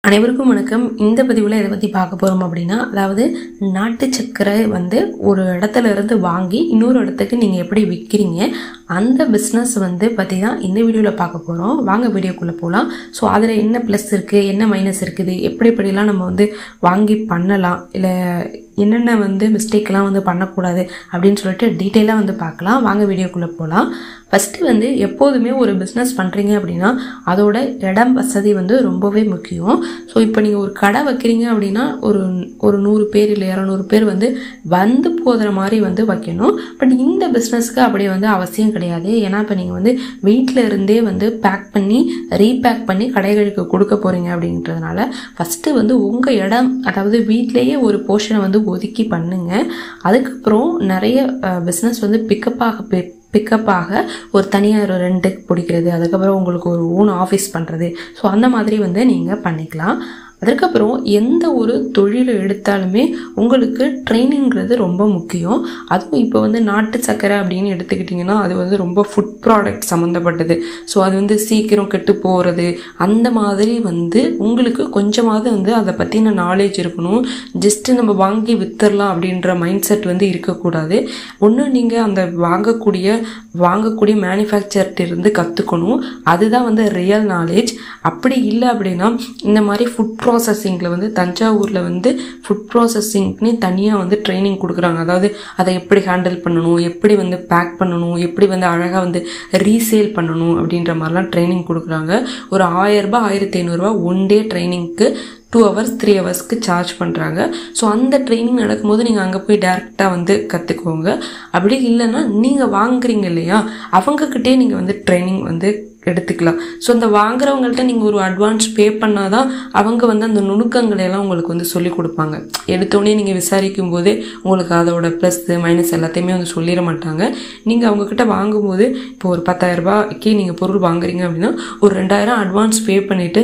அனைவருக்கும் வணக்கம் இந்த பதிவில் எதை பற்றி பார்க்க போகிறோம் அப்படின்னா அதாவது நாட்டு சர்க்கரை வந்து ஒரு இடத்துல இருந்து வாங்கி இன்னொரு இடத்துக்கு நீங்கள் எப்படி விற்கிறீங்க அந்த பிஸ்னஸ் வந்து பற்றி தான் இந்த வீடியோவில் பார்க்க போகிறோம் வாங்க வீடியோக்குள்ளே போகலாம் ஸோ அதில் என்ன ப்ளஸ் இருக்குது என்ன மைனஸ் இருக்குது எப்படி எப்படிலாம் நம்ம வந்து வாங்கி பண்ணலாம் இல்லை என்னென்ன வந்து மிஸ்டேக்லாம் வந்து பண்ணக்கூடாது அப்படின்னு சொல்லிட்டு டீட்டெயிலாக வந்து பார்க்கலாம் வாங்க வீடியோக்குள்ளே போகலாம் ஃபஸ்ட்டு வந்து எப்போதுமே ஒரு பிஸ்னஸ் பண்ணுறீங்க அப்படின்னா அதோட இடம் வசதி வந்து ரொம்பவே முக்கியம் ஸோ இப்போ நீங்கள் ஒரு கடை வைக்கிறீங்க அப்படின்னா ஒரு ஒரு நூறு பேர் இல்லை இரநூறு பேர் வந்து வந்து போகிற மாதிரி வந்து வைக்கணும் பட் இந்த பிஸ்னஸ்க்கு அப்படி வந்து அவசியம் கிடையாது ஏன்னா இப்போ நீங்கள் வந்து வீட்டில் இருந்தே வந்து பேக் பண்ணி ரீபேக் பண்ணி கடைகளுக்கு கொடுக்க போகிறீங்க அப்படின்றதுனால ஃபஸ்ட்டு வந்து உங்கள் இடம் அதாவது வீட்டிலேயே ஒரு போர்ஷனை வந்து ஒதுக்கி பண்ணுங்க அதுக்கப்புறம் நிறைய பிஸ்னஸ் வந்து பிக்கப் ஆக பிக்கப் ஆக ஒரு தனியாக ஒரு ரெண்டுக்கு பிடிக்கிறது அதுக்கப்புறம் உங்களுக்கு ஒரு ஓன் ஆஃபீஸ் பண்ணுறது ஸோ அந்த மாதிரி வந்து நீங்கள் பண்ணிக்கலாம் அதுக்கப்புறம் எந்த ஒரு தொழிலை எடுத்தாலுமே உங்களுக்கு ட்ரைனிங்கிறது ரொம்ப முக்கியம் அதுவும் இப்போ வந்து நாட்டு சக்கரை அப்படின்னு எடுத்துக்கிட்டிங்கன்னா அது வந்து ரொம்ப ஃபுட் ப்ராடக்ட் சம்மந்தப்பட்டது ஸோ அது வந்து சீக்கிரம் கெட்டு போகிறது அந்த மாதிரி வந்து உங்களுக்கு கொஞ்சமாவது வந்து அதை பற்றின நாலேஜ் இருக்கணும் ஜஸ்ட்டு நம்ம வாங்கி வித்துடலாம் அப்படின்ற மைண்ட் செட் வந்து இருக்கக்கூடாது ஒன்று நீங்கள் அந்த வாங்கக்கூடிய வாங்கக்கூடிய மேனுஃபேக்சர்கிட்ட இருந்து கற்றுக்கணும் அதுதான் வந்து ரியல் நாலேஜ் அப்படி இல்லை அப்படின்னா இந்த மாதிரி ஃபுட் ப்ராசஸிங்கில் வந்து தஞ்சாவூரில் வந்து ஃபுட் ப்ராசஸிங்னே தனியாக வந்து ட்ரைனிங் கொடுக்குறாங்க அதாவது அதை எப்படி ஹேண்டில் பண்ணணும் எப்படி வந்து பேக் பண்ணணும் எப்படி வந்து அழகாக வந்து ரீசேல் பண்ணணும் அப்படின்ற மாதிரிலாம் ட்ரைனிங் கொடுக்குறாங்க ஒரு ஆயிரரூபா ஆயிரத்தி ஐநூறுரூவா ஒன் டே ட்ரைனிங்க்கு டூ ஹவர்ஸ் த்ரீ ஹவர்ஸ்க்கு சார்ஜ் பண்ணுறாங்க ஸோ அந்த ட்ரைனிங் நடக்கும்போது நீங்கள் அங்கே போய் டேரெக்டாக வந்து கற்றுக்கோங்க அப்படி இல்லைன்னா நீங்கள் வாங்குறீங்க இல்லையா அவங்கக்கிட்டே நீங்கள் வந்து ட்ரைனிங் வந்து எடுத்துக்கலாம் ஸோ அந்த வாங்குறவங்கள்ட்ட நீங்கள் ஒரு அட்வான்ஸ் பே பண்ணால் தான் அவங்க வந்து அந்த நுணுக்கங்களை எல்லாம் உங்களுக்கு வந்து சொல்லி கொடுப்பாங்க எடுத்தோடனே நீங்கள் விசாரிக்கும் போதே உங்களுக்கு அதோட ப்ளஸ் மைனஸ் எல்லாத்தையுமே வந்து சொல்லிட மாட்டாங்க நீங்கள் அவங்கக்கிட்ட வாங்கும்போது இப்போ ஒரு பத்தாயிரம் ரூபாய்க்கு நீங்கள் பொருள் வாங்குறீங்க அப்படின்னா ஒரு ரெண்டாயிரம் அட்வான்ஸ் பே பண்ணிவிட்டு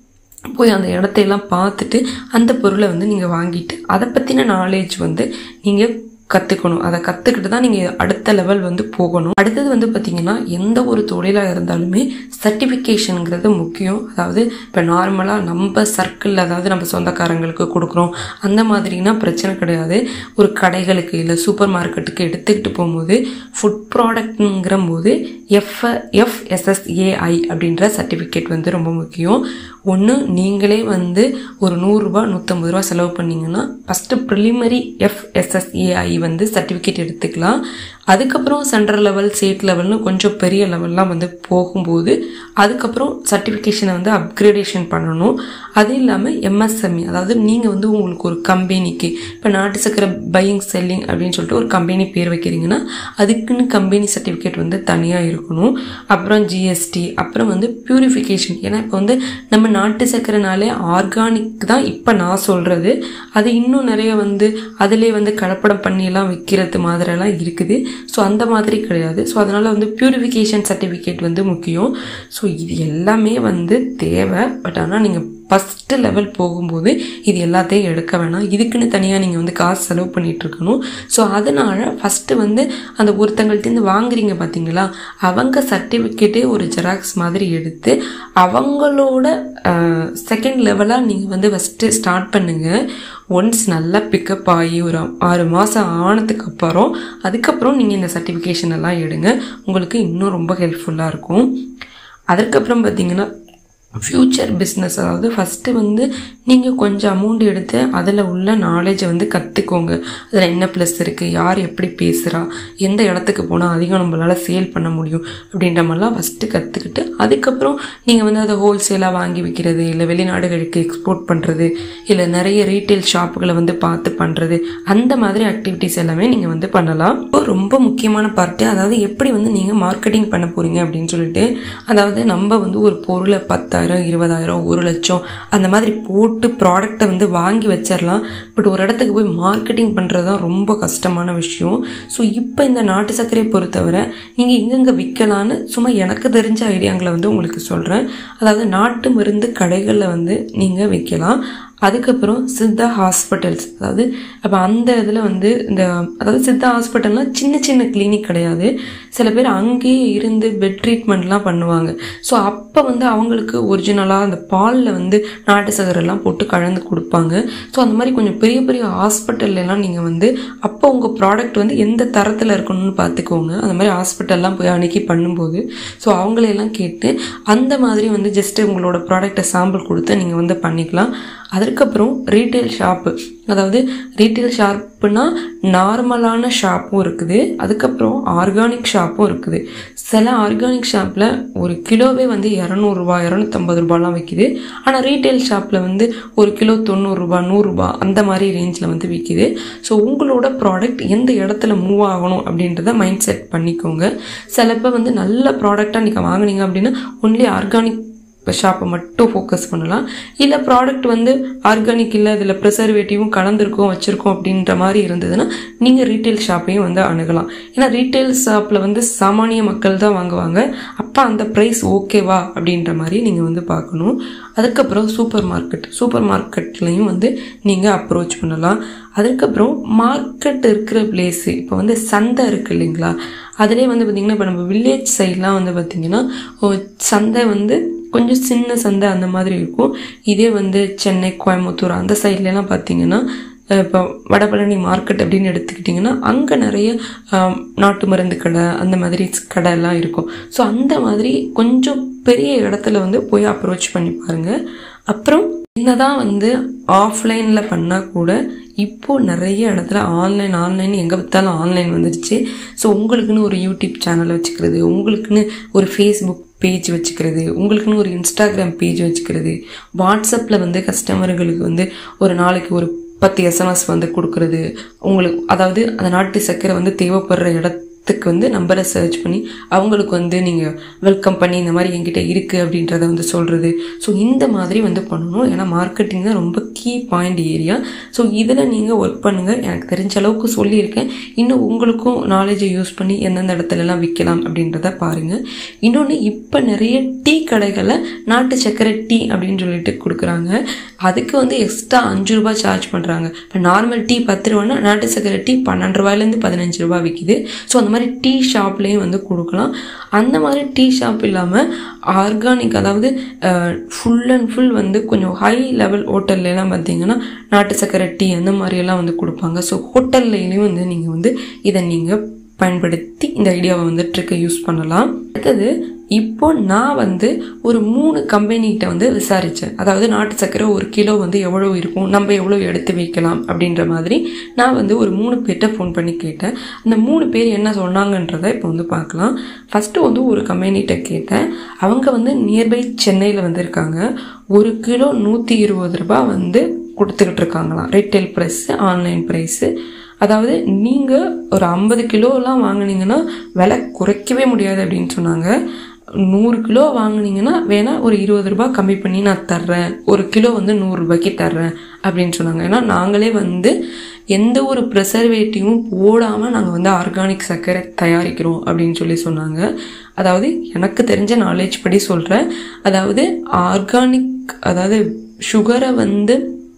போய் அந்த இடத்தையெல்லாம் பார்த்துட்டு அந்த பொருளை வந்து நீங்கள் வாங்கிட்டு அதை பற்றின நாலேஜ் வந்து நீங்கள் கற்றுக்கணும் அதை கற்றுக்கிட்டு தான் நீங்கள் அடுத்த லெவல் வந்து போகணும் அடுத்தது வந்து பார்த்திங்கன்னா எந்த ஒரு தொழிலாக இருந்தாலுமே சர்டிஃபிகேஷனுங்கிறது முக்கியம் அதாவது இப்போ நார்மலாக நம்ம சர்க்கிளில் அதாவது நம்ம சொந்தக்காரங்களுக்கு கொடுக்குறோம் அந்த மாதிரினா பிரச்சனை கிடையாது ஒரு கடைகளுக்கு இல்லை சூப்பர் மார்க்கெட்டுக்கு எடுத்துக்கிட்டு போகும்போது ஃபுட் ப்ராடக்ட்ங்கிற போது எஃப் எஃப்எஸ்எஸ்ஏஐ அப்படின்ற சர்டிஃபிகேட் வந்து ரொம்ப முக்கியம் ஒன்று நீங்களே வந்து ஒரு நூறுரூவா நூற்றம்பது ரூபா செலவு பண்ணிங்கன்னா ஃபஸ்ட்டு ப்ரிலிமரி எஃப்எஸ்எஸ்ஏஐ வந்து சர்டிஃபிகேட் எடுத்துக்கலாம் அதுக்கப்புறம் சென்ட்ரல் லெவல் ஸ்டேட் லெவல்னு கொஞ்சம் பெரிய லெவல்லாம் வந்து போகும்போது அதுக்கப்புறம் சர்டிஃபிகேஷனை வந்து அப்கிரேடேஷன் பண்ணணும் அது இல்லாமல் எம்எஸ்எம்இ அதாவது நீங்கள் வந்து உங்களுக்கு ஒரு கம்பெனிக்கு இப்போ நாட்டு சக்கரை பையிங் செல்லிங் அப்படின்னு சொல்லிட்டு ஒரு கம்பெனி பேர் வைக்கிறீங்கன்னா அதுக்குன்னு கம்பெனி சர்டிஃபிகேட் வந்து தனியாக இருக்கணும் அப்புறம் ஜிஎஸ்டி அப்புறம் வந்து பியூரிஃபிகேஷன் ஏன்னா இப்போ வந்து நம்ம நாட்டு சக்கரைனாலே ஆர்கானிக் தான் இப்போ நான் சொல்கிறது அது இன்னும் நிறைய வந்து அதிலே வந்து கலப்படம் பண்ணியெல்லாம் விற்கிறது மாதிரிலாம் இருக்குது ஸோ அந்த மாதிரி கிடையாது ஸோ அதனால் வந்து பியூரிஃபிகேஷன் சர்டிஃபிகேட் வந்து முக்கியம் ஸோ இது எல்லாமே வந்து தேவை பட் ஆனால் நீங்கள் ஃபஸ்ட்டு லெவல் போகும்போது இது எல்லாத்தையும் எடுக்க வேணாம் இதுக்குன்னு தனியாக நீங்கள் வந்து காசு செலவு பண்ணிகிட்டு இருக்கணும் ஸோ அதனால் ஃபஸ்ட்டு வந்து அந்த ஒருத்தங்கள்ட்டேருந்து வாங்குறீங்க பார்த்தீங்களா அவங்க சர்டிஃபிகேட்டே ஒரு ஜெராக்ஸ் மாதிரி எடுத்து அவங்களோட செகண்ட் லெவலாக நீங்கள் வந்து ஃபஸ்ட்டு ஸ்டார்ட் பண்ணுங்கள் ஒன்ஸ் நல்லா பிக்கப் ஆகி ஒரு ஆறு மாதம் ஆனதுக்கு அப்புறம் அதுக்கப்புறம் நீங்கள் இந்த சர்டிஃபிகேஷன் எல்லாம் எடுங்க உங்களுக்கு இன்னும் ரொம்ப ஹெல்ப்ஃபுல்லாக இருக்கும் அதுக்கப்புறம் பார்த்தீங்கன்னா ஃப்யூச்சர் பிஸ்னஸ் அதாவது ஃபஸ்ட்டு வந்து நீங்கள் கொஞ்சம் அமௌண்ட் எடுத்து அதில் உள்ள நாலேஜை வந்து கற்றுக்கோங்க அதில் என்ன ப்ளஸ் இருக்குது யார் எப்படி பேசுகிறா எந்த இடத்துக்கு போனால் அதிகம் நம்மளால் சேல் பண்ண முடியும் அப்படின்ற மாதிரிலாம் ஃபஸ்ட்டு கற்றுக்கிட்டு அதுக்கப்புறம் நீங்கள் வந்து அதை ஹோல்சேலாக வாங்கி விற்கிறது இல்லை வெளிநாடுகளுக்கு எக்ஸ்போர்ட் பண்ணுறது இல்லை நிறைய ரீட்டைல் ஷாப்புகளை வந்து பார்த்து பண்ணுறது அந்த மாதிரி ஆக்டிவிட்டீஸ் எல்லாமே நீங்கள் வந்து பண்ணலாம் இப்போ ரொம்ப முக்கியமான பார்ட்டு அதாவது எப்படி வந்து நீங்கள் மார்க்கெட்டிங் பண்ண போகிறீங்க அப்படின்னு சொல்லிட்டு அதாவது நம்ம வந்து ஒரு பொருளை பத்தாயிரம் இருபதாயிரம் ஒரு லட்சம் அந்த மாதிரி போட்டு ப்ராடக்டை வந்து வாங்கி வச்சிடலாம் பட் ஒரு இடத்துக்கு போய் மார்க்கெட்டிங் பண்ணுறது தான் ரொம்ப கஷ்டமான விஷயம் ஸோ இப்போ இந்த நாட்டு சர்க்கரையை பொறுத்தவரை நீங்கள் எங்கெங்கே விற்கலான்னு சும்மா எனக்கு தெரிஞ்ச ஐடியாங்களை வந்து உங்களுக்கு சொல்கிறேன் அதாவது நாட்டு மருந்து கடைகளில் வந்து நீங்கள் விற்கலாம் அதுக்கப்புறம் சித்தா ஹாஸ்பிட்டல்ஸ் அதாவது அப்போ அந்த இதில் வந்து இந்த அதாவது சித்தா ஹாஸ்பிட்டல்னால் சின்ன சின்ன கிளினிக் கிடையாது சில பேர் அங்கேயே இருந்து பெட் ட்ரீட்மெண்ட்லாம் பண்ணுவாங்க ஸோ அப்போ வந்து அவங்களுக்கு ஒரிஜினலாக அந்த பாலில் வந்து நாட்டு சக்கரெல்லாம் போட்டு கலந்து கொடுப்பாங்க ஸோ அந்த மாதிரி கொஞ்சம் பெரிய பெரிய ஹாஸ்பிட்டல்லாம் நீங்கள் வந்து அப்போ உங்கள் ப்ராடக்ட் வந்து எந்த தரத்தில் இருக்கணும்னு பார்த்துக்கோங்க அந்த மாதிரி ஹாஸ்பிட்டல்லாம் போய் அன்னைக்கு பண்ணும்போது ஸோ அவங்களையெல்லாம் கேட்டு அந்த மாதிரி வந்து ஜஸ்ட்டு உங்களோட ப்ராடக்டை சாம்பிள் கொடுத்து நீங்கள் வந்து பண்ணிக்கலாம் அதுக்கப்புறம் ரீட்டைல் ஷாப்பு அதாவது ரீட்டைல் ஷாப்புனா நார்மலான ஷாப்பும் இருக்குது அதுக்கப்புறம் ஆர்கானிக் ஷாப்பும் இருக்குது சில ஆர்கானிக் ஷாப்பில் ஒரு கிலோவே வந்து இரநூறுபா இரநூத்தம்பது ரூபாலாம் விற்கிது ஆனால் ரீட்டைல் ஷாப்பில் வந்து ஒரு கிலோ தொண்ணூறுரூபா நூறுரூபா அந்த மாதிரி ரேஞ்சில் வந்து விற்கிது ஸோ உங்களோட ப்ராடக்ட் எந்த இடத்துல மூவ் ஆகணும் அப்படின்றத மைண்ட் செட் பண்ணிக்கோங்க சிலப்போ வந்து நல்ல ப்ராடக்டாக நீங்கள் வாங்குனீங்க அப்படின்னா ஒன்லி ஆர்கானிக் ஷாப்பை மட்டும் ஃபோக்கஸ் பண்ணலாம் இல்லை ப்ராடக்ட் வந்து ஆர்கானிக் இல்லை இதில் ப்ரிசர்வேட்டிவும் கலந்துருக்கோம் வச்சுருக்கோம் அப்படின்ற மாதிரி இருந்ததுன்னா நீங்கள் ரீட்டைல் ஷாப்பையும் வந்து அணுகலாம் ஏன்னா ரீட்டைல் ஷாப்பில் வந்து சாமானிய மக்கள் தான் வாங்குவாங்க அப்போ அந்த ப்ரைஸ் ஓகேவா அப்படின்ற மாதிரி நீங்கள் வந்து பார்க்கணும் அதுக்கப்புறம் சூப்பர் மார்க்கெட் சூப்பர் மார்க்கெட்லேயும் வந்து நீங்கள் அப்ரோச் பண்ணலாம் அதுக்கப்புறம் மார்க்கெட் இருக்கிற பிளேஸு இப்போ வந்து சந்தை இருக்குது இல்லைங்களா அதிலே வந்து பார்த்திங்கன்னா இப்போ நம்ம வில்லேஜ் சைட்லாம் வந்து பார்த்திங்கன்னா சந்தை வந்து கொஞ்சம் சின்ன சந்தை அந்த மாதிரி இருக்கும் இதே வந்து சென்னை கோயம்புத்தூர் அந்த சைட்லலாம் பார்த்தீங்கன்னா இப்போ வடபழனி மார்க்கெட் அப்படின்னு எடுத்துக்கிட்டிங்கன்னா அங்கே நிறைய நாட்டு மருந்து கடை அந்த மாதிரி கடை எல்லாம் இருக்கும் ஸோ அந்த மாதிரி கொஞ்சம் பெரிய இடத்துல வந்து போய் அப்ரோச் பண்ணி பாருங்கள் அப்புறம் என்னதான் வந்து ஆஃப்லைனில் பண்ணால் கூட இப்போ நிறைய இடத்துல ஆன்லைன் ஆன்லைன் எங்கே பார்த்தாலும் ஆன்லைன் வந்துடுச்சு ஸோ உங்களுக்குன்னு ஒரு யூடியூப் சேனல் வச்சுக்கிறது உங்களுக்குன்னு ஒரு ஃபேஸ்புக் பேஜ் வச்சுக்கிறது உங்களுக்குன்னு ஒரு இன்ஸ்டாகிராம் பேஜ் வச்சுக்கிறது வாட்ஸ்அப்பில் வந்து கஸ்டமர்களுக்கு வந்து ஒரு நாளைக்கு ஒரு பத்து எஸ்எம்எஸ் வந்து கொடுக்குறது உங்களுக்கு அதாவது அந்த நாட்டு சர்க்கரை வந்து தேவைப்படுற இடத்துக்கு வந்து நம்பரை சர்ச் பண்ணி அவங்களுக்கு வந்து நீங்கள் வெல்கம் பண்ணி இந்த மாதிரி என்கிட்ட இருக்குது அப்படின்றத வந்து சொல்கிறது ஸோ இந்த மாதிரி வந்து பண்ணணும் ஏன்னா மார்க்கெட்டிங் தான் ரொம்ப கீ பாயிண்ட் ஏரியா ஸோ இதில் நீங்கள் ஒர்க் பண்ணுங்கள் எனக்கு தெரிஞ்ச அளவுக்கு சொல்லியிருக்கேன் இன்னும் உங்களுக்கும் நாலேஜை யூஸ் பண்ணி எந்தெந்த இடத்துலலாம் விற்கலாம் அப்படின்றத பாருங்கள் இன்னொன்று இப்போ நிறைய டீ கடைகளில் நாட்டு சர்க்கரை டீ அப்படின்னு சொல்லிட்டு கொடுக்குறாங்க அதுக்கு வந்து எக்ஸ்ட்ரா அஞ்சு ரூபாய் சார்ஜ் பண்ணுறாங்க இப்போ நார்மல் டீ பத்து ரூபான்னா நாட்டு சர்க்கரை டீ பன்னெண்டு ரூபாயிலேருந்து பதினஞ்சு ரூபாய் விற்கிது ஸோ அந்த மாதிரி டீ ஷாப்லேயும் வந்து கொடுக்கலாம் அந்த மாதிரி டீ ஷாப் இல்லாமல் ஆர்கானிக் அதாவது ஃபுல் அண்ட் ஃபுல் வந்து கொஞ்சம் ஹை லெவல் ஹோட்டல்லாம் பார்த்தீங்கன்னா நாட்டு சர்க்கரை டீ அந்த மாதிரியெல்லாம் வந்து கொடுப்பாங்க ஸோ ஹோட்டல்லையும் வந்து நீங்கள் வந்து இதை நீங்கள் பயன்படுத்தி இந்த ஐடியாவை வந்து ட்ரிக்கை யூஸ் பண்ணலாம் அடுத்தது இப்போ நான் வந்து ஒரு மூணு கம்பெனிகிட்ட வந்து விசாரித்தேன் அதாவது நாட்டு சர்க்கரை ஒரு கிலோ வந்து எவ்வளோ இருக்கும் நம்ம எவ்வளோ எடுத்து வைக்கலாம் அப்படின்ற மாதிரி நான் வந்து ஒரு மூணு பேர்கிட்ட ஃபோன் பண்ணி கேட்டேன் அந்த மூணு பேர் என்ன சொன்னாங்கன்றதை இப்போ வந்து பார்க்கலாம் ஃபஸ்ட்டு வந்து ஒரு கம்பெனிகிட்ட கேட்டேன் அவங்க வந்து நியர்பை சென்னையில் வந்து இருக்காங்க ஒரு கிலோ நூற்றி இருபது ரூபாய் வந்து கொடுத்துக்கிட்டு இருக்காங்களாம் ரீட்டைல் ப்ரைஸு ஆன்லைன் ப்ரைஸு அதாவது நீங்கள் ஒரு ஐம்பது கிலோலாம் வாங்கினீங்கன்னா விலை குறைக்கவே முடியாது அப்படின்னு சொன்னாங்க நூறு கிலோ வாங்கினீங்கன்னா வேணா ஒரு இருபது ரூபாய் கம்மி பண்ணி நான் தர்றேன் ஒரு கிலோ வந்து நூறுரூபாய்க்கு தர்றேன் அப்படின்னு சொன்னாங்க ஏன்னா நாங்களே வந்து எந்த ஒரு ப்ரிசர்வேட்டிவும் போடாமல் நாங்கள் வந்து ஆர்கானிக் சர்க்கரை தயாரிக்கிறோம் அப்படின்னு சொல்லி சொன்னாங்க அதாவது எனக்கு தெரிஞ்ச நாலேஜ் படி சொல்கிறேன் அதாவது ஆர்கானிக் அதாவது சுகரை வந்து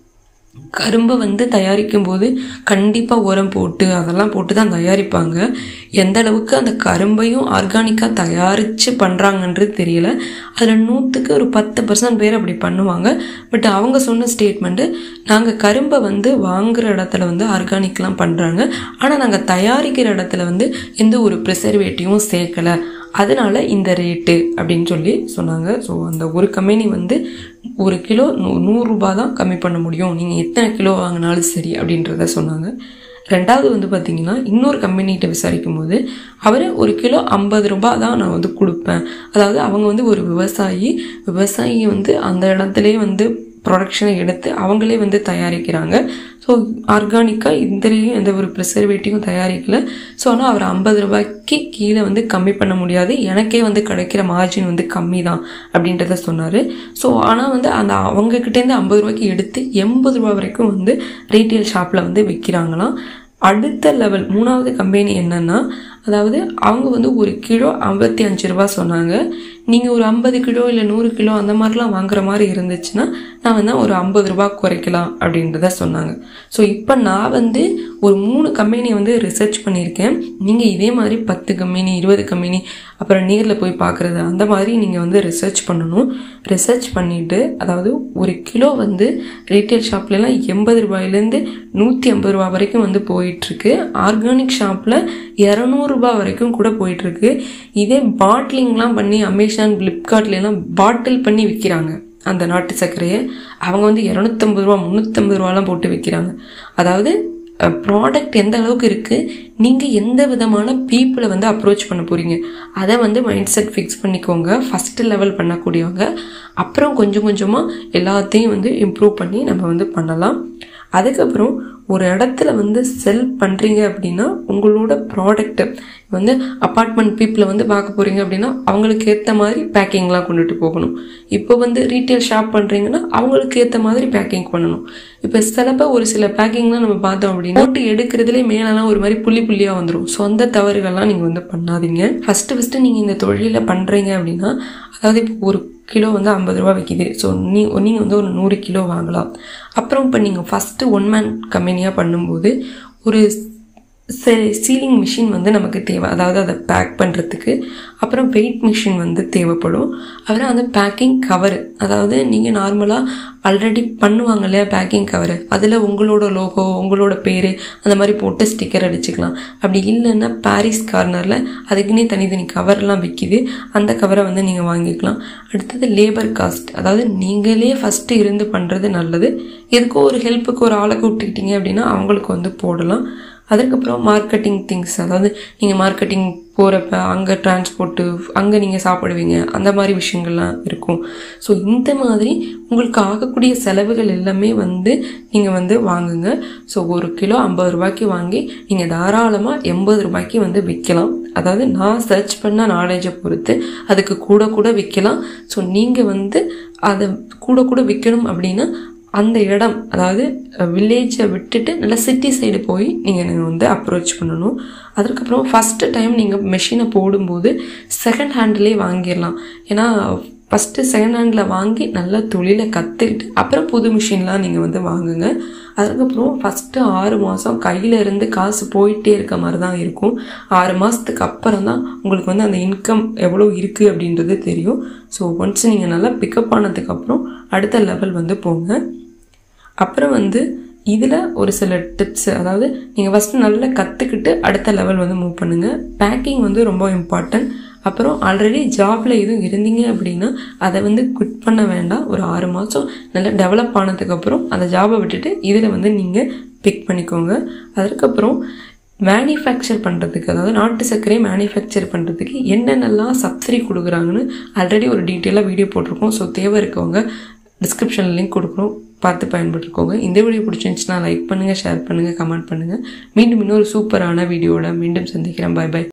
கரும்பை வந்து தயாரிக்கும் போது கண்டிப்பாக உரம் போட்டு அதெல்லாம் போட்டு தான் தயாரிப்பாங்க எந்த அளவுக்கு அந்த கரும்பையும் ஆர்கானிக்காக தயாரித்து பண்ணுறாங்கன்றது தெரியல அதில் நூற்றுக்கு ஒரு பத்து பர்சன்ட் பேர் அப்படி பண்ணுவாங்க பட் அவங்க சொன்ன ஸ்டேட்மெண்ட்டு நாங்கள் கரும்பை வந்து வாங்குகிற இடத்துல வந்து ஆர்கானிக்லாம் பண்ணுறாங்க ஆனால் நாங்கள் தயாரிக்கிற இடத்துல வந்து எந்த ஒரு ப்ரிசர்வேட்டிவும் சேர்க்கலை அதனால இந்த ரேட்டு அப்படின்னு சொல்லி சொன்னாங்க ஸோ அந்த ஒரு கம்பெனி வந்து ஒரு கிலோ நூ நூறுரூபா தான் கம்மி பண்ண முடியும் நீங்கள் எத்தனை கிலோ வாங்கினாலும் சரி அப்படின்றத சொன்னாங்க ரெண்டாவது வந்து பார்த்தீங்கன்னா இன்னொரு கம்பெனிகிட்ட விசாரிக்கும் போது அவர் ஒரு கிலோ ஐம்பது ரூபாய் தான் நான் வந்து கொடுப்பேன் அதாவது அவங்க வந்து ஒரு விவசாயி விவசாயி வந்து அந்த இடத்துலேயே வந்து ப்ரொடக்ஷனை எடுத்து அவங்களே வந்து தயாரிக்கிறாங்க ஸோ ஆர்கானிக்காக இதுலேயும் எந்த ஒரு ப்ரிசர்வேட்டிவும் தயாரிக்கல ஸோ ஆனால் அவர் ஐம்பது ரூபாய்க்கு கீழே வந்து கம்மி பண்ண முடியாது எனக்கே வந்து கிடைக்கிற மார்ஜின் வந்து கம்மி தான் அப்படின்றத சொன்னார் ஸோ ஆனால் வந்து அந்த அவங்கக்கிட்டேருந்து ஐம்பது ரூபாய்க்கு எடுத்து எண்பது ரூபா வரைக்கும் வந்து ரீட்டைல் ஷாப்பில் வந்து விற்கிறாங்களாம் அடுத்த லெவல் மூணாவது கம்பெனி என்னன்னா அதாவது அவங்க வந்து ஒரு கிலோ ஐம்பத்தி அஞ்சு ரூபா சொன்னாங்க நீங்கள் ஒரு ஐம்பது கிலோ இல்லை நூறு கிலோ அந்த மாதிரிலாம் வாங்குற மாதிரி இருந்துச்சுன்னா நான் வந்து ஒரு ஐம்பது ரூபா குறைக்கலாம் அப்படின்றத சொன்னாங்க ஸோ இப்போ நான் வந்து ஒரு மூணு கம்பெனி வந்து ரிசர்ச் பண்ணியிருக்கேன் நீங்கள் இதே மாதிரி பத்து கம்பெனி இருபது கம்பெனி அப்புறம் நேரில் போய் பார்க்குறது அந்த மாதிரி நீங்கள் வந்து ரிசர்ச் பண்ணணும் ரிசர்ச் பண்ணிவிட்டு அதாவது ஒரு கிலோ வந்து ரீட்டைல் ஷாப்லலாம் எண்பது ரூபாயிலேருந்து நூற்றி ஐம்பது ரூபா வரைக்கும் வந்து போயிட்டுருக்கு ஆர்கானிக் ஷாப்பில் இரநூறுபா வரைக்கும் கூட போயிட்டுருக்கு இதே பாட்லிங்லாம் பண்ணி அமேசான் ஃப்ளிப்கார்ட்லாம் பாட்டில் பண்ணி விற்கிறாங்க அந்த நாட்டு சர்க்கரையை அவங்க வந்து இரநூத்தம்பது ரூபா முந்நூற்றம்பது ரூபாலாம் போட்டு விற்கிறாங்க அதாவது ப்ராடக்ட் எந்த அளவுக்கு இருக்குது நீங்கள் எந்த விதமான பீப்புளை வந்து அப்ரோச் பண்ண போகிறீங்க அதை வந்து மைண்ட் செட் ஃபிக்ஸ் பண்ணிக்கோங்க ஃபஸ்ட்டு லெவல் பண்ணக்கூடியவங்க அப்புறம் கொஞ்சம் கொஞ்சமாக எல்லாத்தையும் வந்து இம்ப்ரூவ் பண்ணி நம்ம வந்து பண்ணலாம் அதுக்கப்புறம் ஒரு இடத்துல வந்து செல் பண்ணுறீங்க அப்படின்னா உங்களோட ப்ராடக்ட்டு வந்து அப்பார்ட்மெண்ட் பீப்புளை வந்து பார்க்க போகிறீங்க அப்படின்னா அவங்களுக்கு ஏற்ற மாதிரி பேக்கிங்லாம் கொண்டுட்டு போகணும் இப்போ வந்து ரீட்டைல் ஷாப் பண்ணுறீங்கன்னா அவங்களுக்கு ஏற்ற மாதிரி பேக்கிங் பண்ணணும் இப்போ சிலப்போ ஒரு சில பேக்கிங்லாம் நம்ம பார்த்தோம் அப்படின்னா நோட்டு எடுக்கிறதுலே மேலெல்லாம் ஒரு மாதிரி புள்ளி புள்ளியாக வந்துடும் ஸோ அந்த தவறுகள்லாம் நீங்கள் வந்து பண்ணாதீங்க ஃபஸ்ட்டு ஃபஸ்ட்டு நீங்கள் இந்த தொழிலை பண்ணுறீங்க அப்படின்னா அதாவது இப்போ ஒரு கிலோ வந்து ஐம்பது ரூபா விற்கிது ஸோ நீ நீங்கள் வந்து ஒரு நூறு கிலோ வாங்கலாம் அப்புறம் இப்போ நீங்கள் ஃபஸ்ட்டு ஒன் மேன் கம்பெனியாக பண்ணும்போது ஒரு சீலிங் மிஷின் வந்து நமக்கு தேவை அதாவது அதை பேக் பண்ணுறதுக்கு அப்புறம் வெயிட் மிஷின் வந்து தேவைப்படும் அப்புறம் அந்த பேக்கிங் கவர் அதாவது நீங்கள் நார்மலாக ஆல்ரெடி பண்ணுவாங்க இல்லையா பேக்கிங் கவர் அதில் உங்களோட லோகோ உங்களோட பேர் அந்த மாதிரி போட்டு ஸ்டிக்கர் அடிச்சுக்கலாம் அப்படி இல்லைன்னா பாரிஸ் கார்னரில் அதுக்குன்னே தனித்தனி கவர்லாம் விற்கிது அந்த கவரை வந்து நீங்கள் வாங்கிக்கலாம் அடுத்தது லேபர் காஸ்ட் அதாவது நீங்களே ஃபஸ்ட்டு இருந்து பண்ணுறது நல்லது எதுக்கோ ஒரு ஹெல்ப்புக்கு ஒரு ஆளை கூப்பிட்டுக்கிட்டீங்க அப்படின்னா அவங்களுக்கு வந்து போடலாம் அதுக்கப்புறம் மார்க்கெட்டிங் திங்ஸ் அதாவது நீங்கள் மார்க்கெட்டிங் போகிறப்ப அங்கே டிரான்ஸ்போர்ட்டு அங்கே நீங்கள் சாப்பிடுவீங்க அந்த மாதிரி விஷயங்கள்லாம் இருக்கும் ஸோ இந்த மாதிரி உங்களுக்கு ஆகக்கூடிய செலவுகள் எல்லாமே வந்து நீங்கள் வந்து வாங்குங்க ஸோ ஒரு கிலோ ஐம்பது ரூபாய்க்கு வாங்கி நீங்கள் தாராளமாக எண்பது ரூபாய்க்கு வந்து விற்கலாம் அதாவது நான் சர்ச் பண்ண நாலேஜை பொறுத்து அதுக்கு கூட கூட விற்கலாம் ஸோ நீங்கள் வந்து அதை கூட கூட விற்கணும் அப்படின்னா அந்த இடம் அதாவது வில்லேஜை விட்டுட்டு நல்லா சிட்டி சைடு போய் நீங்கள் நீங்கள் வந்து அப்ரோச் பண்ணணும் அதுக்கப்புறம் ஃபஸ்ட்டு டைம் நீங்கள் மெஷினை போடும்போது செகண்ட் ஹேண்ட்லேயே வாங்கிடலாம் ஏன்னா ஃபஸ்ட்டு செகண்ட் ஹேண்டில் வாங்கி நல்லா தொழிலை கற்றுக்கிட்டு அப்புறம் புது மிஷின்லாம் நீங்கள் வந்து வாங்குங்க அதுக்கப்புறம் ஃபஸ்ட்டு ஆறு மாதம் கையில் இருந்து காசு போயிட்டே இருக்க மாதிரி தான் இருக்கும் ஆறு மாதத்துக்கு அப்புறம் தான் உங்களுக்கு வந்து அந்த இன்கம் எவ்வளோ இருக்குது அப்படின்றது தெரியும் ஸோ ஒன்ஸ் நீங்கள் நல்லா பிக்கப் ஆனதுக்கப்புறம் அடுத்த லெவல் வந்து போங்க அப்புறம் வந்து இதில் ஒரு சில டிப்ஸ் அதாவது நீங்கள் ஃபஸ்ட்டு நல்லா கற்றுக்கிட்டு அடுத்த லெவல் வந்து மூவ் பண்ணுங்கள் பேக்கிங் வந்து ரொம்ப இம்பார்ட்டன்ட் அப்புறம் ஆல்ரெடி ஜாபில் எதுவும் இருந்தீங்க அப்படின்னா அதை வந்து குட் பண்ண வேண்டாம் ஒரு ஆறு மாதம் நல்லா டெவலப் ஆனதுக்கப்புறம் அந்த ஜாபை விட்டுட்டு இதில் வந்து நீங்கள் பிக் பண்ணிக்கோங்க அதுக்கப்புறம் மேனுஃபேக்சர் பண்ணுறதுக்கு அதாவது நாட்டு சர்க்கரை மேனுஃபேக்சர் பண்ணுறதுக்கு என்னென்னலாம் சப்சிடி கொடுக்குறாங்கன்னு ஆல்ரெடி ஒரு டீட்டெயிலாக வீடியோ போட்டிருக்கோம் ஸோ தேவை இருக்கவங்க டிஸ்கிரிப்ஷனில் லிங்க் கொடுக்குறோம் பார்த்து பயன்பட்டுருக்கோங்க இந்த வீடியோ பிடிச்சிருந்துச்சுன்னா லைக் பண்ணுங்கள் ஷேர் பண்ணுங்கள் கமெண்ட் பண்ணுங்கள் மீண்டும் இன்னொரு சூப்பரான வீடியோவில் மீண்டும் சந்திக்கிறேன் பாய் பாய்